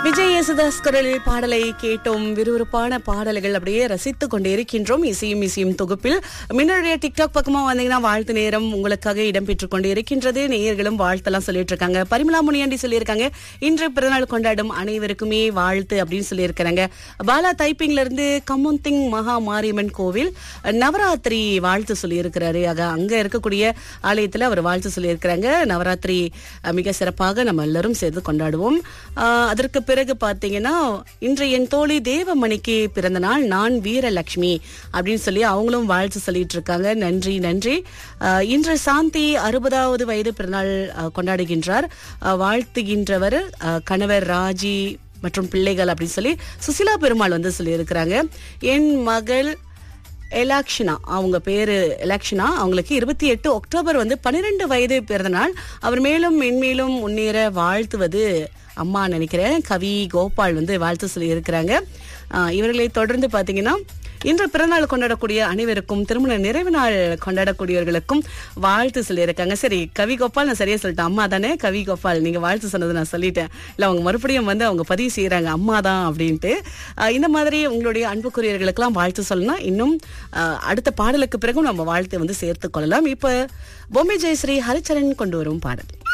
விஜய் யேசுதாஸ் குரலில் பாடலை கேட்டோம் விறுவிறுப்பான பாடல்கள் அப்படியே ரசித்துக் கொண்டே இருக்கின்றோம் இசையும் இசையும் தொகுப்பில் மின்னடைய டிக்டாக் பக்கமா வந்தீங்கன்னா வாழ்த்து நேரம் உங்களுக்காக இடம்பெற்றுக் கொண்டே இருக்கின்றது நேயர்களும் வாழ்த்தெல்லாம் சொல்லிட்டு இருக்காங்க பரிமலா முனியாண்டி சொல்லியிருக்காங்க இன்று பிறநாள் கொண்டாடும் அனைவருக்குமே வாழ்த்து அப்படின்னு சொல்லியிருக்கிறாங்க பாலா தைப்பிங்ல இருந்து கமுந்திங் மகா மாரியம்மன் கோவில் நவராத்திரி வாழ்த்து சொல்லியிருக்கிறாரு ஆக அங்க இருக்கக்கூடிய ஆலயத்துல அவர் வாழ்த்து சொல்லியிருக்கிறாங்க நவராத்திரி அஹ், மிக சிறப்பாக நம்ம எல்லாரும் சேர்ந்து கொண்டாடுவோம் ஆஹ், அதற்கு பிறகு பாத்தீங்கன்னா இன்று என் தோழி தேவமணிக்கு பிறந்த நாள் நான் வீரலட்சுமி அப்படின்னு சொல்லி அவங்களும் வாழ்த்து சொல்லிட்டு இருக்காங்க நன்றி நன்றி ஆஹ், இன்று சாந்தி அறுபதாவது வயது பிறநாள் ஆஹ், கொண்டாடுகின்றார் ஆஹ், வாழ்த்துகின்றவர் ஆஹ், கணவர் ராஜி மற்றும் பிள்ளைகள் அப்படின்னு சொல்லி சுசிலா பெருமாள் வந்து சொல்லியிருக்கிறாங்க என் மகள் எலாக்ஷனா அவங்க பேரு எலாக்ஷனா அவங்களுக்கு இருபத்தி எட்டு அக்டோபர் வந்து பன்னிரெண்டு வயது பிறந்த நாள் அவர் மேலும் மென்மேலும் முன்னேற வாழ்த்துவது அம்மா நினைக்கிறேன் கவி கோபால் வந்து வாழ்த்து சொல்லி இருக்கிறாங்க இவர்களை தொடர்ந்து பாத்தீங்கன்னா இன்று பிறநாள் கொண்டாடக்கூடிய அனைவருக்கும் திருமண நிறைவு நாள் கொண்டாடக்கூடியவர்களுக்கும் வாழ்த்து சொல்லியிருக்காங்க சரி கவி கோபால் நான் சரியா சொல்லிட்டேன் அம்மா தானே கவி கோபால் நீங்க வாழ்த்து சொன்னது நான் சொல்லிட்டேன் இல்ல அவங்க மறுபடியும் வந்து அவங்க பதிவு செய்யறாங்க அம்மா தான் அப்படின்ட்டு ஆஹ் இந்த மாதிரி உங்களுடைய அன்புக்குரியவர்களுக்கெல்லாம் வாழ்த்து சொல்லணும் இன்னும் ஆஹ் அடுத்த பாடலுக்கு பிறகும் நம்ம வாழ்த்தை வந்து சேர்த்து கொள்ளலாம் இப்ப பொம்மை ஜெயஸ்ரீ ஹரிச்சரன் கொண்டு வரும் பாடல்